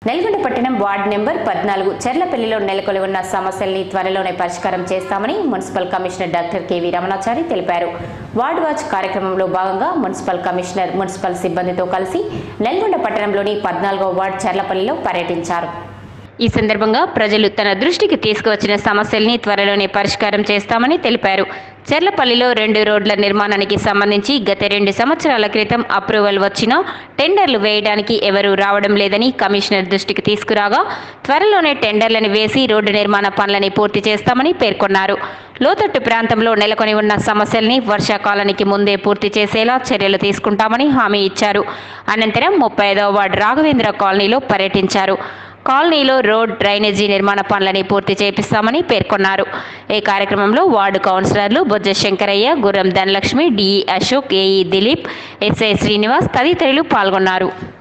నల్గొండ పట్టణం ward number పద్నాలుగు చెర్లపల్లిలో నెలకొలి ఉన్న సమస్యల్ని త్వరలోనే పరిష్కారం చేస్తామని municipal commissioner doctor KV Ramanachari తెలిపారు వార్డ్ వాచ్ కార్యక్రమంలో భాగంగా మున్సిపల్ కమిషనర్ మున్సిపల్ సిబ్బందితో కలిసి నల్గొండ పట్టణంలోని పద్నాలుగో వార్డు చెర్లపల్లిలో పర్యటించారు ఈ సందర్భంగా ప్రజలు తన దృష్టికి తీసుకువచ్చిన సమస్యల్ని త్వరలోనే పరిష్కారం చేస్తామని తెలిపారు చెర్లపల్లిలో రెండు రోడ్ల నిర్మాణానికి సంబంధించి గత రెండు సంవత్సరాల క్రితం అప్రూవల్ వచ్చినా టెండర్లు వేయడానికి ఎవరూ రావడం లేదని కమిషనర్ దృష్టికి తీసుకురాగా త్వరలోనే టెండర్లను వేసి రోడ్డు నిర్మాణ పనులని పూర్తి చేస్తామని పేర్కొన్నారు లోతట్టు ప్రాంతంలో నెలకొని ఉన్న సమస్యల్ని వర్షాకాలానికి ముందే పూర్తి చేసేలా చర్యలు తీసుకుంటామని హామీ ఇచ్చారు అనంతరం ముప్పై ఐదవ వార్డు రాఘవేంద్ర కాలనీలో పర్యటించారు కాలనీలో రోడ్ డ్రైనేజీ నిర్మాణ పనులని పూర్తి చేపిస్తామని పేర్కొన్నారు ఈ కార్యక్రమంలో వార్డు కౌన్సిలర్లు Bojja Shankaraiah Gurram Dhanalakshmi DE Ashok AE Dilip SI Srinivas తదితరులు పాల్గొన్నారు